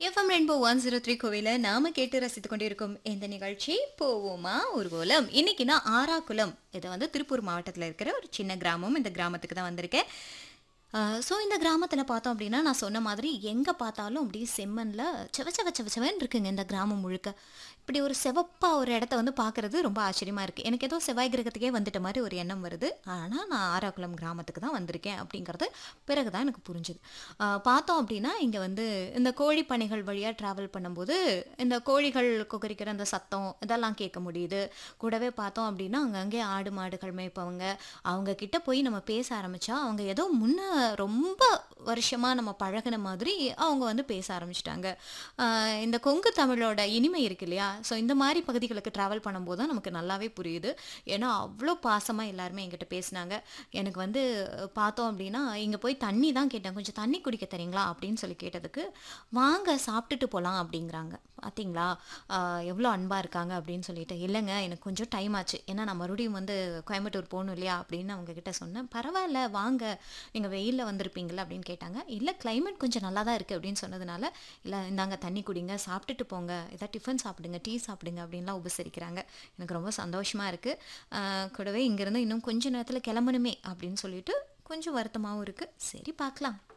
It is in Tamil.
FM rainbow one zero three கோவில நாம கேட்டு ரசித்துக் கொண்டிருக்கும் இந்த நிகழ்ச்சி போவோமா ஊர்வலம் இன்னைக்கு நான் ஆறாக்குளம் இது வந்து திருப்பூர் மாவட்டத்தில் இருக்கிற ஒரு சின்ன கிராமம் இந்த கிராமத்துக்கு தான் வந்திருக்கேன் ஸோ இந்த கிராமத்தில் பார்த்தோம் அப்படின்னா நான் சொன்ன மாதிரி எங்கே பார்த்தாலும் அப்படியே செம்மண்ணில் செவ செவ செவ செவன் இருக்குங்க இந்த கிராமம் முழுக்க இப்படி ஒரு செவப்பாக ஒரு இடத்த வந்து பார்க்குறது ரொம்ப ஆச்சரியமாக இருக்குது எனக்கு ஏதோ செவ்வாய் கிரகத்துக்கே வந்துட்ட மாதிரி ஒரு எண்ணம் வருது ஆனால் நான் ஆறாக்குளம் கிராமத்துக்கு தான் வந்திருக்கேன் அப்படிங்கிறது பிறகு தான் எனக்கு புரிஞ்சுது ஆஹ் பார்த்தோம் அப்படின்னா இங்கே வந்து இந்த கோழி பணிகள் வழியாக ட்ராவல் பண்ணும்போது இந்த கோழிகள் குகரிக்கிற அந்த சத்தம் இதெல்லாம் கேட்க முடியுது கூடவே பார்த்தோம் அப்படின்னா அங்கங்கே ஆடு மாடுகள் மேய்ப்பவங்க அவங்க கிட்ட போய் நம்ம பேச ஆரம்பிச்சா அவங்க ஏதோ முன்ன ரொம்ப வருஷமாக நம்ம பழகுன மாதிரி அவங்க வந்து பேச ஆரம்பிச்சிட்டாங்க இந்த கொங்கு தமிழோட இனிமை இருக்கு இல்லையா ஸோ இந்த மாதிரி பகுதிகளுக்கு ட்ராவல் பண்ணும்போது தான் நமக்கு நல்லாவே புரியுது ஏன்னா அவ்வளோ பாசமாக எல்லாருமே என்கிட்ட பேசினாங்க எனக்கு வந்து பார்த்தோம் அப்படின்னா இங்கே போய் தண்ணி தான் கேட்டேன் கொஞ்சம் தண்ணி குடிக்க தரீங்களா அப்படின்னு சொல்லி கேட்டதுக்கு வாங்க சாப்பிட்டுட்டு போகலாம் அப்படிங்கிறாங்க பார்த்தீங்களா எவ்வளோ அன்பாக இருக்காங்க அப்படின்னு சொல்லிட்டு இல்லைங்க எனக்கு கொஞ்சம் டைம் ஆச்சு ஏன்னா நான் மறுபடியும் வந்து கோயம்புத்தூர் போகணும் இல்லையா அப்படின்னு அவங்க கிட்ட சொன்னேன் பரவாயில்ல வாங்க நீங்கள் வெயிலில் வந்திருப்பீங்களா அப்படின்னு கேட்டாங்க இல்லை climate கொஞ்சம் நல்லா தான் இருக்குது அப்படின்னு சொன்னதுனால இல்லை இந்தாங்க தண்ணி குடிங்க சாப்பிட்டுட்டு போங்க ஏதாவது டிஃபன் சாப்பிடுங்க டீ சாப்பிடுங்க அப்படின்லாம் உபசரிக்கிறாங்க எனக்கு ரொம்ப சந்தோஷமாக இருக்குது கூடவே இங்கேருந்து இன்னும் கொஞ்ச நேரத்தில் கிளம்பணுமே அப்படின்னு சொல்லிட்டு கொஞ்சம் வருத்தமாகவும் இருக்குது சரி பார்க்கலாம்